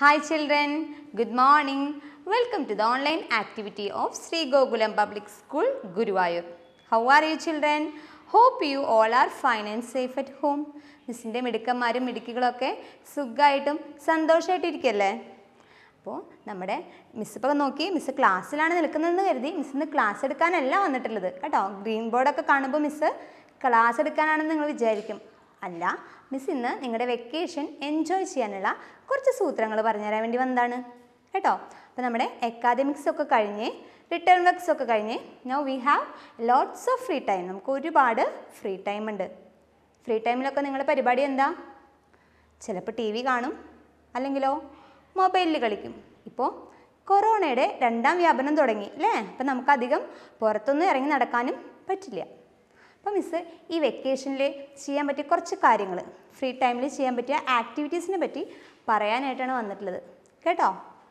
Hi children, good morning. Welcome to the online activity of Sri Gokulam Public School, Guruvayur. How are you children? Hope you all are fine and safe at home. മിസ്സിൻ്റെ മിടുക്കന്മാരും മിടുക്കികളൊക്കെ സുഖമായിട്ടും സന്തോഷമായിട്ടും ഇരിക്കല്ലേ അപ്പോൾ നമ്മുടെ miss ഇപ്പോൾ നോക്കി miss ക്ലാസ്സിലാണ് നിൽക്കുന്നതെന്ന് കരുതി miss ഇന്ന് class എടുക്കാനല്ല വന്നിട്ടുള്ളത് കേട്ടോ ഗ്രീൻ ബോർഡൊക്കെ കാണുമ്പോൾ മിസ് ക്ലാസ് എടുക്കാനാണെന്ന് നിങ്ങൾ വിചാരിക്കും അല്ല മിസ് ഇന്ന് നിങ്ങളുടെ വെക്കേഷൻ എൻജോയ് ചെയ്യാനുള്ള കുറച്ച് സൂത്രങ്ങൾ പറഞ്ഞുതരാൻ വേണ്ടി വന്നതാണ് കേട്ടോ അപ്പോൾ നമ്മുടെ അക്കാദമിക്സ് ഒക്കെ കഴിഞ്ഞ് റിട്ടേൺ വർക്ക്സ് ഒക്കെ കഴിഞ്ഞ് now we have lots of free time നമുക്ക് ഒരുപാട് ഫ്രീ ടൈം ഉണ്ട് ഫ്രീ ടൈമിലൊക്കെ നിങ്ങളുടെ പരിപാടി എന്താ ചിലപ്പോൾ ടി വി കാണും അല്ലെങ്കിലോ മൊബൈലിൽ കളിക്കും ഇപ്പോൾ കൊറോണയുടെ രണ്ടാം വ്യാപനം തുടങ്ങി അല്ലേ അപ്പം നമുക്കധികം പുറത്തൊന്നും ഇറങ്ങി നടക്കാനും പറ്റില്ല അപ്പോൾ മിസ്സ് ഈ വെക്കേഷനിൽ ചെയ്യാൻ പറ്റിയ കുറച്ച് കാര്യങ്ങൾ ഫ്രീ ടൈമിൽ ചെയ്യാൻ പറ്റിയ ആക്ടിവിറ്റീസിനെ പറ്റി പറയാനായിട്ടാണ് വന്നിട്ടുള്ളത് കേട്ടോ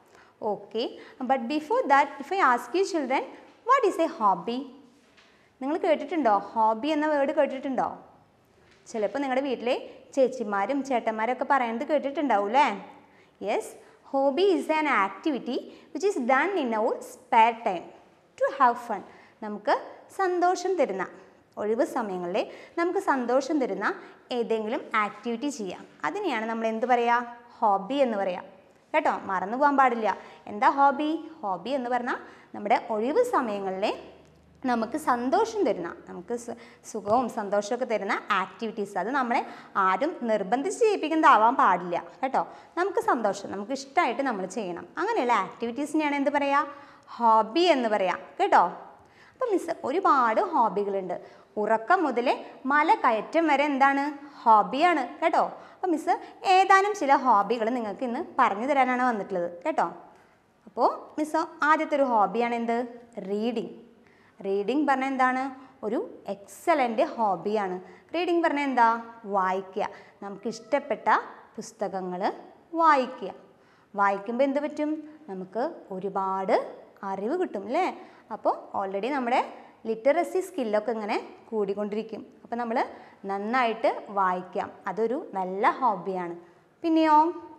okay but before that if I ask you children what is a hobby നിങ്ങൾ കേട്ടിട്ടുണ്ടോ ഹോബി എന്ന വേർഡ് കേട്ടിട്ടുണ്ടോ ചിലപ്പോൾ നിങ്ങളുടെ വീട്ടിലെ ചേച്ചിമാരും ചേട്ടന്മാരൊക്കെ പറയുന്നത് കേട്ടിട്ടുണ്ടാവും അല്ലേ yes hobby is an activity which is done in our spare time to have fun നമുക്ക് സന്തോഷം തരുന്ന ഒഴിവ് സമയങ്ങളിൽ നമുക്ക് സന്തോഷം തരുന്ന ഏതെങ്കിലും ആക്ടിവിറ്റി ചെയ്യാം അതിനെയാണ് നമ്മൾ എന്ത് പറയുക ഹോബി എന്ന് പറയാം കേട്ടോ മറന്നു പോകാൻ പാടില്ല എന്താ ഹോബി ഹോബി എന്ന് പറഞ്ഞാൽ നമ്മുടെ ഒഴിവ് സമയങ്ങളിലെ നമുക്ക് സന്തോഷം തരുന്ന നമുക്ക് സു- സുഖവും സന്തോഷമൊക്കെ തരുന്ന ആക്ടിവിറ്റീസ് അത് നമ്മളെ ആരും നിർബന്ധിച്ച് ചെയ്യിപ്പിക്കുന്നതാവാൻ പാടില്ല കേട്ടോ നമുക്ക് സന്തോഷം നമുക്ക് ഇഷ്ടമായിട്ട് നമ്മൾ ചെയ്യണം അങ്ങനെയുള്ള ആക്ടിവിറ്റീസിനെയാണ് എന്ത് പറയുക ഹോബി എന്ന് പറയാം കേട്ടോ അപ്പം മിസ് ഒരുപാട് ഹോബികളുണ്ട് ഉറക്കം മുതൽ മല കയറ്റം വരെ എന്താണ് ഹോബിയാണ് കേട്ടോ അപ്പം മിസ് ഏതാനും ചില ഹോബികൾ നിങ്ങൾക്ക് ഇന്ന് പറഞ്ഞു തരാനാണ് വന്നിട്ടുള്ളത് കേട്ടോ അപ്പോൾ മിസ് ആദ്യത്തെ ഒരു ഹോബിയാണ് എന്ത് റീഡിങ് റീഡിങ് പറഞ്ഞാൽ എന്താണ് ഒരു എക്സലൻ്റ് ഹോബിയാണ് റീഡിങ് പറഞ്ഞാൽ എന്താ വായിക്കുക നമുക്ക് ഇഷ്ടപ്പെട്ട പുസ്തകങ്ങൾ വായിക്കുക വായിക്കുമ്പോൾ എന്ത് പറ്റും നമുക്ക് ഒരുപാട് അറിവ് കിട്ടും അല്ലേ അപ്പോൾ ഓൾറെഡി നമ്മുടെ ലിറ്ററസി സ്കില്ലൊക്കെ ഇങ്ങനെ കൂടിക്കൊണ്ടിരിക്കും അപ്പോൾ നമ്മൾ നന്നായിട്ട് വായിക്കാം അതൊരു നല്ല ഹോബിയാണ് പിന്നെയോ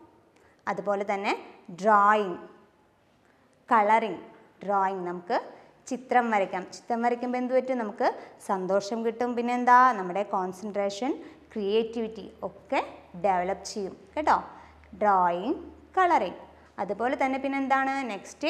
അതുപോലെ തന്നെ ഡ്രോയിങ് കളറിങ് ഡ്രോയിങ് നമുക്ക് ചിത്രം വരയ്ക്കാം ചിത്രം വരയ്ക്കുമ്പോൾ എന്ത് പറ്റും നമുക്ക് സന്തോഷം കിട്ടും പിന്നെ എന്താ നമ്മുടെ കോൺസെൻട്രേഷൻ ക്രിയേറ്റിവിറ്റി ഒക്കെ ഡെവലപ്പ് ചെയ്യും കേട്ടോ ഡ്രോയിങ് കളറിങ് അതുപോലെ തന്നെ പിന്നെ എന്താണ് നെക്സ്റ്റ്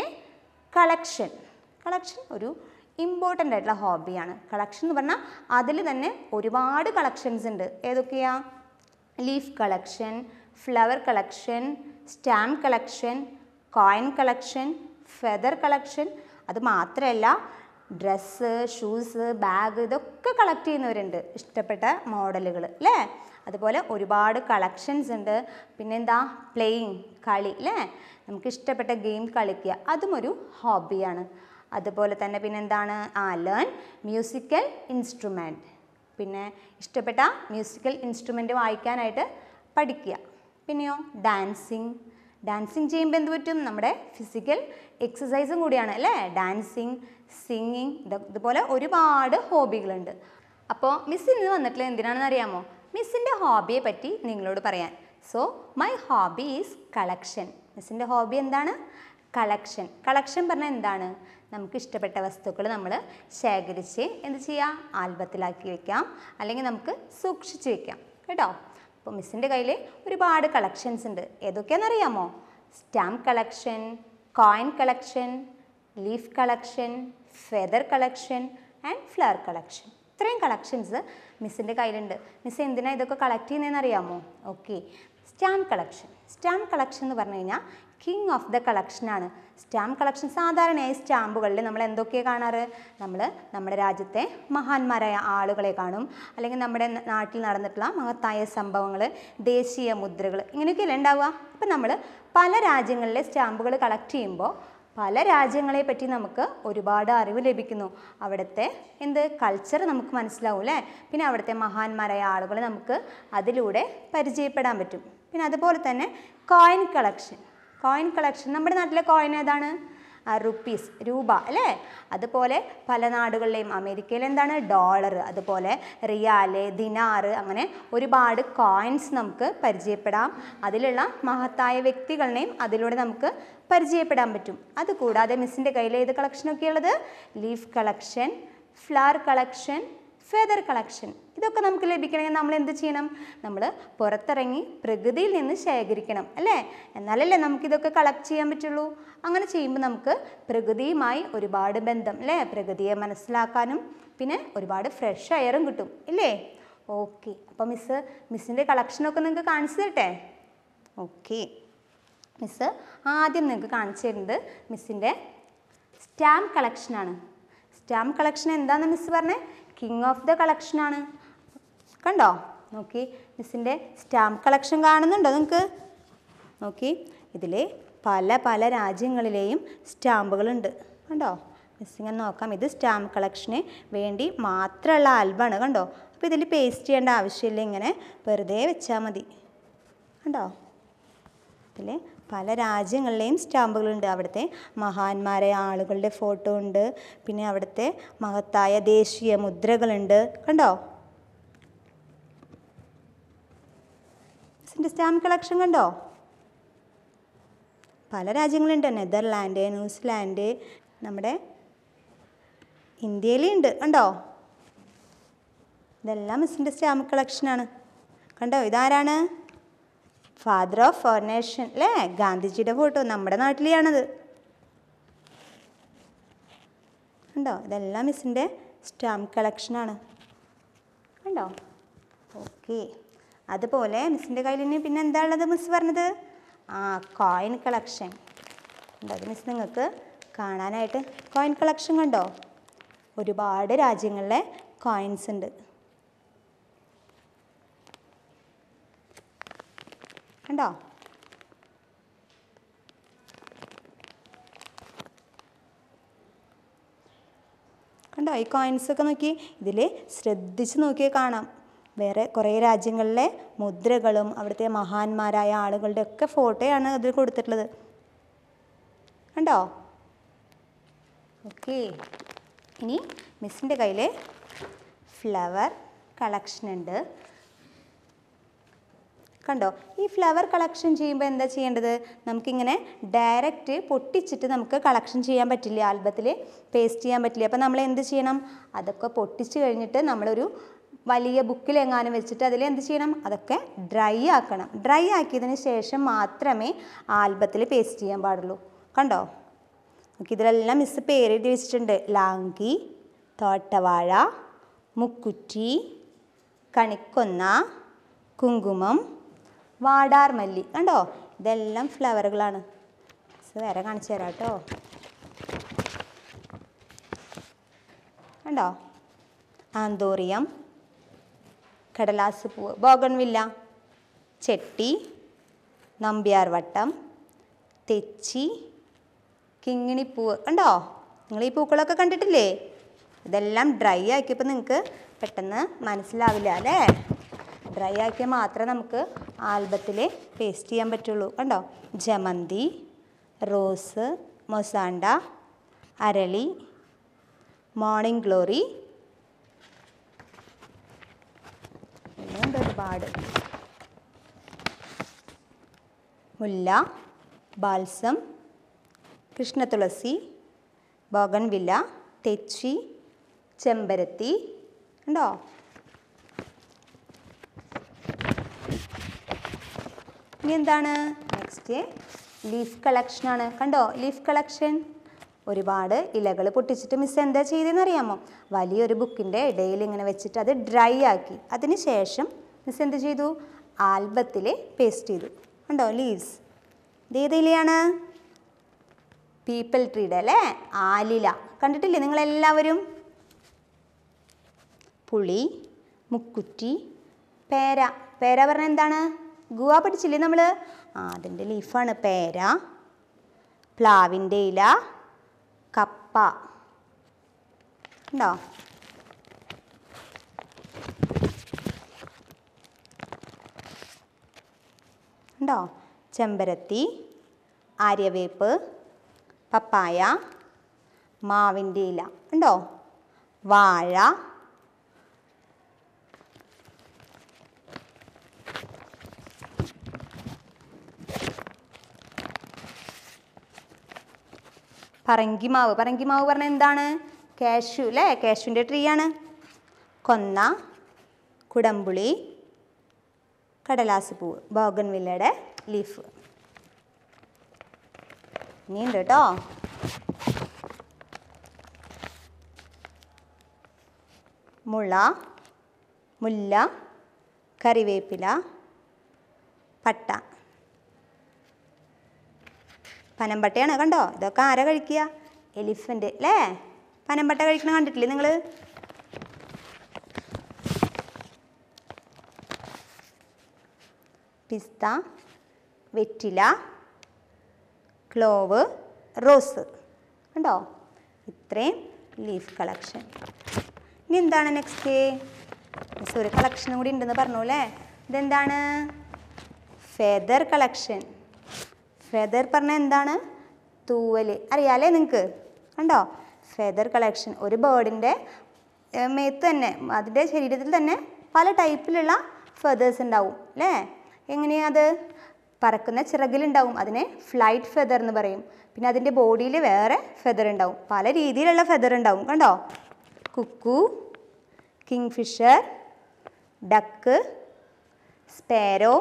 കളക്ഷൻ കളക്ഷൻ ഒരു ഇമ്പോർട്ടൻ്റ് ആയിട്ടുള്ള ഹോബിയാണ് കളക്ഷൻ എന്ന് പറഞ്ഞാൽ അതിൽ തന്നെ ഒരുപാട് കളക്ഷൻസ് ഉണ്ട് ഏതൊക്കെയാ leaf collection flower collection stamp collection coin collection feather collection അത് മാത്രമല്ല ഡ്രസ്സ് ഷൂസ് ബാഗ് ഇതൊക്കെ കളക്ട് ചെയ്യുന്നവരുണ്ട് ഇഷ്ടപ്പെട്ട മോഡലുകൾ അല്ലേ അതുപോലെ ഒരുപാട് കളക്ഷൻസ് ഉണ്ട് പിന്നെന്താ പ്ലേയിങ് കളി അല്ലേ നമുക്ക് ഇഷ്ടപ്പെട്ട ഗെയിം കളിക്കുക അതും ഒരു ഹോബിയാണ് അതുപോലെ തന്നെ പിന്നെന്താണ് ആ ലേൺ മ്യൂസിക്കൽ ഇൻസ്ട്രുമെൻറ്റ് പിന്നെ ഇഷ്ടപ്പെട്ട മ്യൂസിക്കൽ ഇൻസ്ട്രുമെൻറ്റ് വായിക്കാനായിട്ട് പഠിക്കുക പിന്നെയോ ഡാൻസിങ് ഡാൻസിങ് ചെയ്യുമ്പോൾ എന്ത് പറ്റും നമ്മുടെ ഫിസിക്കൽ എക്സസൈസും കൂടിയാണ് അല്ലേ ഡാൻസിങ് സിംഗിങ് ഇതുപോലെ ഒരുപാട് ഹോബികളുണ്ട് അപ്പോൾ മിസ് ഇന്ന് വന്നിട്ടുള്ളത് എന്തിനാണെന്ന് അറിയാമോ മിസ്സിൻ്റെ ഹോബിയെ പറ്റി നിങ്ങളോട് പറയാൻ so my hobby is collection മിസ്സിൻ്റെ ഹോബി എന്താണ് കളക്ഷൻ കളക്ഷൻ പറഞ്ഞാൽ എന്താണ് നമുക്ക് ഇഷ്ടപ്പെട്ട വസ്തുക്കൾ നമ്മൾ ശേഖരിച്ച് എന്ത് ചെയ്യാം ആൽബത്തിലാക്കി വെക്കാം അല്ലെങ്കിൽ നമുക്ക് സൂക്ഷിച്ച് വെക്കാം കേട്ടോ അപ്പോൾ മിസ്സിൻ്റെ കയ്യിൽ ഒരുപാട് കളക്ഷൻസ് ഉണ്ട് ഏതൊക്കെയാണെന്നറിയാമോ stamp collection coin collection leaf collection feather collection and flower collection ഇത്രയും കളക്ഷൻസ് മിസ്സിൻ്റെ കയ്യിലുണ്ട് മിസ് എന്തിനാണ് ഇതൊക്കെ കളക്ട് ചെയ്യുന്നതെന്ന് അറിയാമോ okay stamp collection stamp collection എന്ന് പറഞ്ഞു കഴിഞ്ഞാൽ കിങ് ഓഫ് ദ കളക്ഷനാണ് സ്റ്റാമ്പ് കളക്ഷൻ സാധാരണയായി സ്റ്റാമ്പുകളിൽ നമ്മൾ എന്തൊക്കെയാണ് കാണാറ് നമ്മൾ നമ്മുടെ രാജ്യത്തെ മഹാന്മാരായ ആളുകളെ കാണും അല്ലെങ്കിൽ നമ്മുടെ ന- നാട്ടിൽ നടന്നിട്ടുള്ള മഹത്തായ സംഭവങ്ങൾ ദേശീയ മുദ്രകൾ ഇങ്ങനെയൊക്കെയല്ലേ ഉണ്ടാവുക അപ്പം നമ്മൾ പല രാജ്യങ്ങളിലെ സ്റ്റാമ്പുകൾ കളക്ട് ചെയ്യുമ്പോൾ പല രാജ്യങ്ങളെ പറ്റി നമുക്ക് ഒരുപാട് അറിവ് ലഭിക്കുന്നു അവിടുത്തെ എന്ത് കൾച്ചർ നമുക്ക് മനസ്സിലാവും അല്ലേ പിന്നെ അവിടുത്തെ മഹാന്മാരായ ആളുകൾ നമുക്ക് അതിലൂടെ പരിചയപ്പെടാൻ പറ്റും പിന്നെ അതുപോലെ തന്നെ കോയിൻ കളക്ഷൻ കോയിൻ കളക്ഷൻ നമ്മുടെ നാട്ടിലെ കോയിൻ ഏതാണ് റുപ്പീസ് രൂപ അല്ലേ അതുപോലെ പല നാടുകളിലെയും അമേരിക്കയിൽ എന്താണ് ഡോളർ അതുപോലെ റിയാല് ദിനാറ് അങ്ങനെ ഒരുപാട് കോയിൻസ് നമുക്ക് പരിചയപ്പെടാം അതിലുള്ള മഹത്തായ വ്യക്തികളുടെയും അതിലൂടെ നമുക്ക് പരിചയപ്പെടാൻ പറ്റും അതുകൂടാതെ മിസ്സിൻ്റെ കയ്യിൽ ഏത് കളക്ഷനൊക്കെ ഉള്ളത് leaf collection flower collection feather collection ഇതൊക്കെ നമുക്ക് ലഭിക്കണമെങ്കിൽ നമ്മൾ എന്ത് ചെയ്യണം നമ്മൾ പുറത്തിറങ്ങി പ്രകൃതിയിൽ നിന്ന് ശേഖരിക്കണം അല്ലേ എന്നാലല്ലേ നമുക്കിതൊക്കെ കളക്ട് ചെയ്യാൻ പറ്റുള്ളൂ അങ്ങനെ ചെയ്യുമ്പോൾ നമുക്ക് പ്രകൃതിയുമായി ഒരുപാട് ബന്ധം അല്ലേ പ്രകൃതിയെ മനസ്സിലാക്കാനും പിന്നെ ഒരുപാട് ഫ്രഷ് എയറും കിട്ടും ഇല്ലേ ഓക്കെ അപ്പോൾ മിസ്സ് മിസ്സിൻ്റെ കളക്ഷനൊക്കെ നിങ്ങൾക്ക് കാണിച്ചു തരട്ടെ ഓക്കെ മിസ്സ് ആദ്യം നിങ്ങൾക്ക് കാണിച്ചു തരുന്നത് മിസ്സിൻ്റെ സ്റ്റാമ്പ് കളക്ഷനാണ് സ്റ്റാമ്പ് കളക്ഷൻ എന്താണെന്ന് മിസ്സ് പറഞ്ഞേ കിങ് ഓഫ് ദ കളക്ഷനാണ് കണ്ടോ നോക്കി മിസ്സിൻ്റെ സ്റ്റാമ്പ് കളക്ഷൻ കാണുന്നുണ്ടോ നിങ്ങൾക്ക് നോക്കി ഇതിൽ പല പല രാജ്യങ്ങളിലെയും സ്റ്റാമ്പുകളുണ്ട് കണ്ടോ മിസ്സിങ്ങനെ നോക്കാം ഇത് സ്റ്റാമ്പ് കളക്ഷന് വേണ്ടി മാത്രമുള്ള ആൽബമാണ് കണ്ടോ അപ്പോൾ ഇതിൽ പേസ്റ്റ് ചെയ്യേണ്ട ആവശ്യമില്ല ഇങ്ങനെ വെറുതെ വെച്ചാൽ മതി കണ്ടോ ഇതിൽ പല രാജ്യങ്ങളിലെയും സ്റ്റാമ്പുകളുണ്ട് അവിടുത്തെ മഹാന്മാരായ ആളുകളുടെ ഫോട്ടോ ഉണ്ട് പിന്നെ അവിടുത്തെ മഹത്തായ ദേശീയ മുദ്രകളുണ്ട് കണ്ടോ മിസ്സിൻ്റെ സ്റ്റാമ്പ് കളക്ഷൻ കണ്ടോ പല രാജ്യങ്ങളുണ്ട് നെതർലാൻഡ് ന്യൂസിലാൻഡ് നമ്മുടെ ഇന്ത്യയിലുണ്ട് കണ്ടോ ഇതെല്ലാം മിസ്സിൻ്റെ സ്റ്റാമ്പ് കളക്ഷനാണ് കണ്ടോ ഇതാരാണ് ഫാദർ ഓഫ് ഫോർ നേഷൻ അല്ലേ ഗാന്ധിജിയുടെ ഫോട്ടോ നമ്മുടെ നാട്ടിലെയാണത് കണ്ടോ ഇതെല്ലാം മിസ്സിൻ്റെ സ്റ്റാമ്പ് കളക്ഷനാണ് കണ്ടോ ഓക്കെ അതുപോലെ മിസ്സിൻ്റെ കയ്യിൽ ഇനി പിന്നെ എന്താ ഉള്ളത് മിസ് പറഞ്ഞത് ആ കോയിൻ കളക്ഷൻ ഉണ്ടോ അത് മിസ് നിങ്ങൾക്ക് കാണാനായിട്ട് കോയിൻ കളക്ഷൻ കണ്ടോ ഒരുപാട് രാജ്യങ്ങളിലെ കോയിൻസ് ഉണ്ട് കണ്ടോ കണ്ടോ ഈ കോയിൻസ് ഒക്കെ നോക്കി ഇതിൽ ശ്രദ്ധിച്ച് നോക്കിയാൽ കാണാം വേറെ കുറേ രാജ്യങ്ങളിലെ മുദ്രകളും അവിടുത്തെ മഹാന്മാരായ ആളുകളുടെ ഒക്കെ ഫോട്ടോയാണ് അതിൽ കൊടുത്തിട്ടുള്ളത് കണ്ടോ ഓക്കെ ഇനി മിസ്സിൻ്റെ കയ്യിൽ ഫ്ലവർ കളക്ഷൻ ഉണ്ട് കണ്ടോ ഈ ഫ്ലവർ കളക്ഷൻ ചെയ്യുമ്പോൾ എന്താ ചെയ്യേണ്ടത് നമുക്കിങ്ങനെ ഡയറക്റ്റ് പൊട്ടിച്ചിട്ട് നമുക്ക് കളക്ഷൻ ചെയ്യാൻ പറ്റില്ല ആൽബത്തിൽ പേസ്റ്റ് ചെയ്യാൻ പറ്റില്ല അപ്പോൾ നമ്മൾ എന്ത് ചെയ്യണം അതൊക്കെ പൊട്ടിച്ച് കഴിഞ്ഞിട്ട് നമ്മളൊരു വലിയ ബുക്കിൽ എങ്ങാനും വെച്ചിട്ട് അതിൽ എന്ത് ചെയ്യണം അതൊക്കെ ഡ്രൈ ആക്കണം ഡ്രൈ ആക്കിയതിന് ശേഷം മാത്രമേ ആൽബത്തിൽ പേസ്റ്റ് ചെയ്യാൻ പാടുള്ളൂ കണ്ടോ നമുക്ക് ഇതിലെല്ലാം മിസ് പേരെഴുതി വെച്ചിട്ടുണ്ട് ലാങ്കി തോട്ടവാഴ മുക്കുറ്റി കണിക്കൊന്ന കുങ്കുമം വാടാർമല്ലി കണ്ടോ ഇതെല്ലാം ഫ്ലവറുകളാണ് മിസ് വേറെ കാണിച്ചു തരാം കേട്ടോ കണ്ടോ ആന്തോറിയം കടലാസ് പൂവ് ബോഗൺവില്ല ചെട്ടി നമ്പ്യാർ വട്ടം തെച്ചി കിങ്ങിണിപ്പൂവ് കണ്ടോ നിങ്ങൾ ഈ പൂക്കളൊക്കെ കണ്ടിട്ടില്ലേ ഇതെല്ലാം ഡ്രൈ ആക്കിയപ്പോൾ നിങ്ങൾക്ക് പെട്ടെന്ന് മനസ്സിലാവില്ല അല്ലേ ഡ്രൈ ആക്കിയാൽ മാത്രമേ നമുക്ക് ആൽബത്തിൽ പേസ്റ്റ് ചെയ്യാൻ പറ്റുള്ളൂ കണ്ടോ ജമന്തി റോസ് മൊസാണ്ട അരളി മോർണിംഗ് ഗ്ലോറി എല്ലാം ഒരുപാട് മുല്ല ബാൽസം കൃഷ്ണതുളസി ബോഗൺവില്ല തെച്ചി ചെമ്പരത്തി ഉണ്ടോ ഇനി എന്താണ് നെക്സ്റ്റ് ലീഫ് കളക്ഷനാണ് കണ്ടോ ലീഫ് കളക്ഷൻ ഒരുപാട് ഇലകൾ പൊട്ടിച്ചിട്ട് മിസ് എന്താ ചെയ്തതെന്ന് അറിയാമോ വലിയൊരു ബുക്കിൻ്റെ ഇടയിൽ ഇങ്ങനെ വെച്ചിട്ട് അത് ഡ്രൈ ആക്കി അതിന് ശേഷം മിസ് എന്ത് ചെയ്തു ആൽബത്തിൽ പേസ്റ്റ് ചെയ്തു കണ്ടോ ലീവ്സ് ഇത് ഏത് ഇലയാണ് പീപ്പിൾ ട്രീയുടെ അല്ലേ ആലില കണ്ടിട്ടില്ലേ നിങ്ങളെല്ലാവരും പുളി മുക്കുറ്റി പേര പേര പറഞ്ഞാൽ എന്താണ് ഗുവ പഠിച്ചില്ലേ നമ്മൾ ആ അതിൻ്റെ ലീഫാണ് പേര പ്ലാവിൻ്റെ ഇല കപ്പ ഉണ്ടോ ഉണ്ടോ ചെമ്പരത്തി ആര്യവേപ്പ് പപ്പായ മാവിൻ്റെ ഇല ഉണ്ടോ വാഴ പറങ്കിമാവ് പറങ്കിമാവ് പറഞ്ഞാൽ എന്താണ് കാഷ്യു അല്ലേ കാഷ്യൂൻ്റെ ട്രീ ആണ് കൊന്ന കുടംപുളി കടലാസ് പൂവ് ബോഗൻവില്ലയുടെ ലീഫ് ഇനിയുണ്ട് കേട്ടോ മുള മുല്ല കറിവേപ്പില പട്ട പനമ്പട്ടയാണ് കണ്ടോ ഇതൊക്കെ ആരാ കഴിക്കുക എലിഫൻ്റ് അല്ലേ പനമ്പട്ട കഴിക്കണ കണ്ടിട്ടില്ലേ നിങ്ങൾ പിസ്ത വെറ്റില ക്ലോവ് റോസ് കണ്ടോ ഇത്രയും ലീഫ് കളക്ഷൻ ഇനി എന്താണ് നെക്സ്റ്റ് മിസ് ഒരു കളക്ഷനും കൂടി ഉണ്ടെന്ന് പറഞ്ഞു അല്ലേ ഇതെന്താണ് ഫെദർ കളക്ഷൻ ഫെദർ പറഞ്ഞാൽ എന്താണ് തൂവൽ അറിയാലേ നിങ്ങൾക്ക് കണ്ടോ ഫെദർ കളക്ഷൻ ഒരു ബേർഡിൻ്റെ മേത്ത് തന്നെ അതിൻ്റെ ശരീരത്തിൽ തന്നെ പല ടൈപ്പിലുള്ള ഫെദേഴ്സ് ഉണ്ടാവും അല്ലേ എങ്ങനെയാ അത് പറക്കുന്ന ചിറകിലുണ്ടാവും അതിനെ ഫ്ലൈറ്റ് ഫെദർ എന്ന് പറയും പിന്നെ അതിൻ്റെ ബോഡിയിൽ വേറെ ഫെദർ ഉണ്ടാവും പല രീതിയിലുള്ള ഫെദർ ഉണ്ടാവും കണ്ടോ cuckoo kingfisher duck sparrow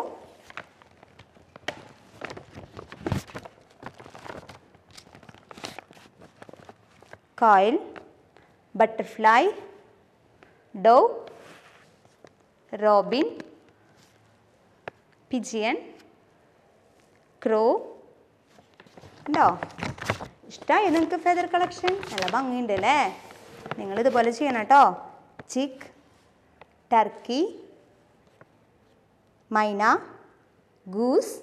coil, butterfly, dove, robin, pigeon, crow. ഉണ്ടോ ഇഷ്ടമായി നിങ്ങൾക്ക് ഫെദർ കളക്ഷൻ നല്ല ഭംഗിയുണ്ട് അല്ലേ നിങ്ങൾ ഇതുപോലെ ചെയ്യണം കേട്ടോ chick turkey myna goose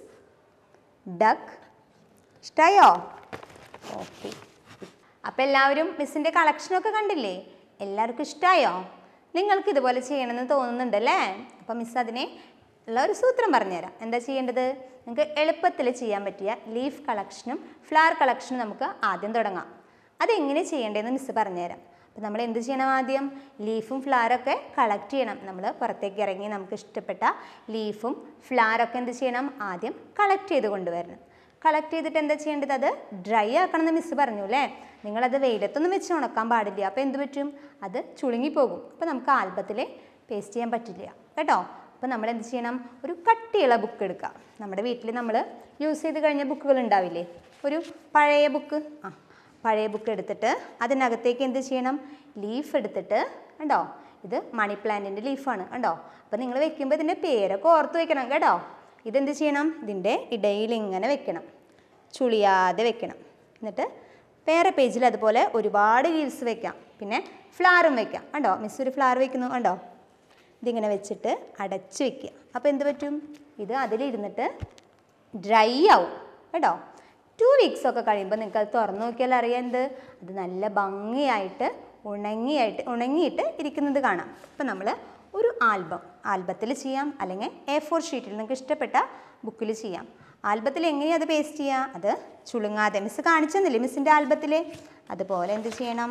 duck ഇഷ്ടമായോ ഓക്കെ അപ്പോൾ എല്ലാവരും മിസ്സിൻ്റെ കളക്ഷനൊക്കെ കണ്ടില്ലേ എല്ലാവർക്കും ഇഷ്ടമായോ നിങ്ങൾക്ക് ഇതുപോലെ ചെയ്യണമെന്ന് തോന്നുന്നുണ്ടല്ലേ അപ്പോൾ മിസ് അതിനെ ഉള്ള ഒരു സൂത്രം പറഞ്ഞുതരാം എന്താ ചെയ്യേണ്ടത് നിങ്ങൾക്ക് എളുപ്പത്തിൽ ചെയ്യാൻ പറ്റിയ ലീഫ് കളക്ഷനും ഫ്ലവർ കളക്ഷനും നമുക്ക് ആദ്യം തുടങ്ങാം അതെങ്ങനെ ചെയ്യേണ്ടതെന്ന് മിസ് പറഞ്ഞുതരാം അപ്പോൾ നമ്മൾ എന്ത് ചെയ്യണം ആദ്യം ലീഫും ഫ്ലവറൊക്കെ കളക്ട് ചെയ്യണം നമ്മൾ പുറത്തേക്ക് ഇറങ്ങി നമുക്ക് ഇഷ്ടപ്പെട്ട ലീഫും ഫ്ലവറൊക്കെ എന്ത് ചെയ്യണം ആദ്യം കളക്ട് ചെയ്ത് കൊണ്ടുവരണം കളക്ട് ചെയ്തിട്ട് എന്താ ചെയ്യേണ്ടത് അത് ഡ്രൈ ആക്കണം എന്ന് മിസ് പറഞ്ഞു അല്ലേ നിങ്ങളത് വെയിലത്തൊന്നും വെച്ച് ഉണക്കാൻ പാടില്ല അപ്പോൾ എന്ത് പറ്റും അത് ചുളുങ്ങിപ്പോകും അപ്പോൾ നമുക്ക് ആൽബത്തിൽ പേസ്റ്റ് ചെയ്യാൻ പറ്റില്ല കേട്ടോ അപ്പോൾ നമ്മൾ എന്ത് ചെയ്യണം ഒരു കട്ടിയുള്ള ബുക്ക് എടുക്കുക നമ്മുടെ വീട്ടിൽ നമ്മൾ യൂസ് ചെയ്ത് കഴിഞ്ഞ ബുക്കുകൾ ഉണ്ടാവില്ലേ ഒരു പഴയ ബുക്ക് ആ പഴയ ബുക്ക് എടുത്തിട്ട് അതിനകത്തേക്ക് എന്ത് ചെയ്യണം ലീഫ് എടുത്തിട്ട് കണ്ടോ ഇത് മണി പ്ലാന്റിൻ്റെ ലീഫാണ് കണ്ടോ അപ്പോൾ നിങ്ങൾ വെക്കുമ്പോൾ ഇതിൻ്റെ പേരൊക്കെ ഓർത്ത് വെക്കണം കേട്ടോ ഇതെന്ത് ചെയ്യണം ഇതിൻ്റെ ഇടയിൽ ഇങ്ങനെ വെക്കണം ചുളിയാതെ വെക്കണം എന്നിട്ട് വേറെ പേജിൽ അതുപോലെ ഒരുപാട് ലീവ്സ് വെക്കാം പിന്നെ ഫ്ലവറും വെക്കാം കണ്ടോ മിസ് ഒരു ഫ്ലവർ വെക്കുന്നു കണ്ടോ ഇതിങ്ങനെ വെച്ചിട്ട് അടച്ച് വെക്കുക അപ്പോൾ എന്ത് പറ്റും ഇത് അതിലിരുന്നിട്ട് ഡ്രൈ ആവും കേട്ടോ ടു വീക്സ് ഒക്കെ കഴിയുമ്പോൾ നിങ്ങൾക്ക് അത് തുറന്നു നോക്കിയാൽ അറിയാം എന്ത് അത് നല്ല ഭംഗിയായിട്ട് ഉണങ്ങിയായിട്ട് ഉണങ്ങിയിട്ട് ഇരിക്കുന്നത് കാണാം അപ്പോൾ നമ്മൾ ഒരു ആൽബം ആൽബത്തിൽ ചെയ്യാം അല്ലെങ്കിൽ എ ഫോർ ഷീറ്റിൽ നിങ്ങൾക്ക് ഇഷ്ടപ്പെട്ട ബുക്കിൽ ചെയ്യാം ആൽബത്തിൽ എങ്ങനെയാണ് അത് പേസ്റ്റ് ചെയ്യുക അത് ചുളുങ്ങാതെ മിസ് കാണിച്ചെന്നില്ലേ മിസ്സിൻ്റെ ആൽബത്തിൽ അതുപോലെ എന്ത് ചെയ്യണം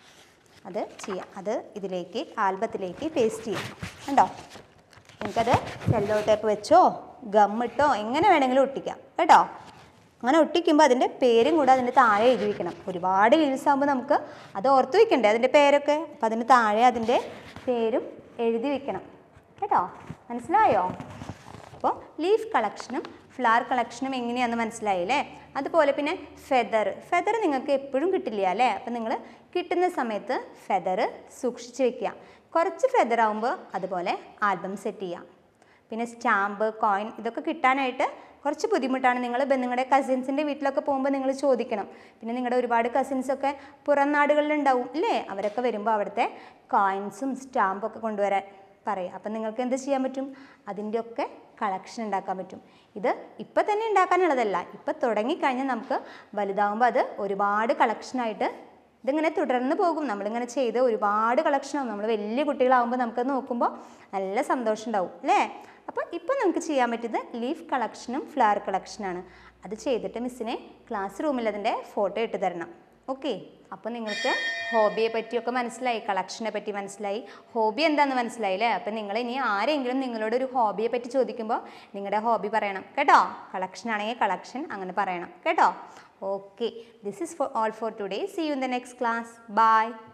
അത് ചെയ്യാം അത് ഇതിലേക്ക് ആൽബത്തിലേക്ക് പേസ്റ്റ് ചെയ്യാം കണ്ടോ നിങ്ങൾക്കത് സെല്ലോ ടേപ്പ് വെച്ചോ ഗമ്മിട്ടോ എങ്ങനെ വേണമെങ്കിലും ഒട്ടിക്കാം കേട്ടോ അങ്ങനെ ഒട്ടിക്കുമ്പോൾ അതിൻ്റെ പേരും കൂടെ അതിൻ്റെ താഴെ എഴുതി വെക്കണം ഒരുപാട് ലീവ്സ് ആകുമ്പോൾ നമുക്ക് അത് ഓർത്ത് വെക്കണ്ടേ അതിൻ്റെ പേരൊക്കെ അപ്പം അതിന് താഴെ അതിൻ്റെ പേരും എഴുതി വെക്കണം കേട്ടോ മനസ്സിലായോ അപ്പോൾ ലീഫ് കളക്ഷനും ഫ്ലവർ കളക്ഷനും എങ്ങനെയാണെന്ന് മനസ്സിലായില്ലേ അതുപോലെ പിന്നെ ഫെദർ ഫെദർ നിങ്ങൾക്ക് എപ്പോഴും കിട്ടില്ല അല്ലേ അപ്പം നിങ്ങൾ കിട്ടുന്ന സമയത്ത് ഫെദർ സൂക്ഷിച്ച് വെക്കുക കുറച്ച് ഫെദർ ആകുമ്പോൾ അതുപോലെ ആൽബം സെറ്റ് ചെയ്യാം പിന്നെ സ്റ്റാമ്പ് കോയിൻ ഇതൊക്കെ കിട്ടാനായിട്ട് കുറച്ച് ബുദ്ധിമുട്ടാണ് നിങ്ങൾ നിങ്ങളുടെ കസിൻസിൻ്റെ വീട്ടിലൊക്കെ പോകുമ്പോൾ നിങ്ങൾ ചോദിക്കണം പിന്നെ നിങ്ങളുടെ ഒരുപാട് കസിൻസൊക്കെ പുറം നാടുകളിലുണ്ടാവും അല്ലേ അവരൊക്കെ വരുമ്പോൾ അവിടുത്തെ കോയിൻസും സ്റ്റാമ്പൊക്കെ കൊണ്ടുവരാൻ പറയും അപ്പം നിങ്ങൾക്ക് എന്ത് ചെയ്യാൻ പറ്റും അതിൻ്റെയൊക്കെ കളക്ഷൻ ഉണ്ടാക്കാൻ പറ്റും ഇത് ഇപ്പം തന്നെ ഉണ്ടാക്കാനുള്ളതല്ല ഇപ്പം തുടങ്ങിക്കഴിഞ്ഞാൽ നമുക്ക് വലുതാകുമ്പോൾ അത് ഒരുപാട് കളക്ഷനായിട്ട് ഇതിങ്ങനെ തുടർന്ന് പോകും നമ്മളിങ്ങനെ ചെയ്ത് ഒരുപാട് കളക്ഷനാവും നമ്മൾ വലിയ കുട്ടികളാകുമ്പോൾ നമുക്കത് നോക്കുമ്പോൾ നല്ല സന്തോഷം ഉണ്ടാവും അല്ലേ അപ്പോൾ ഇപ്പോൾ നമുക്ക് ചെയ്യാൻ പറ്റിയത് ലീഫ് കളക്ഷനും ഫ്ലവർ കളക്ഷനാണ് അത് ചെയ്തിട്ട് മിസ്സിനെ ക്ലാസ് റൂമിൽ അതിൻ്റെ ഫോട്ടോ ഇട്ട് തരണം ഓക്കെ അപ്പോൾ നിങ്ങൾക്ക് ഹോബിയെ പറ്റിയൊക്കെ മനസ്സിലായി കളക്ഷനെ പറ്റി മനസ്സിലായി ഹോബി എന്താണെന്ന് മനസ്സിലായില്ലേ അപ്പോൾ നിങ്ങൾ ഇനി ആരെങ്കിലും നിങ്ങളോട് ഒരു ഹോബിയെ പറ്റി ചോദിക്കുമ്പോൾ നിങ്ങളുടെ ഹോബി പറയണം കേട്ടോ കളക്ഷൻ ആണെങ്കിൽ കളക്ഷൻ അങ്ങനെ പറയണം കേട്ടോ okay this is for all for today see you in the next class by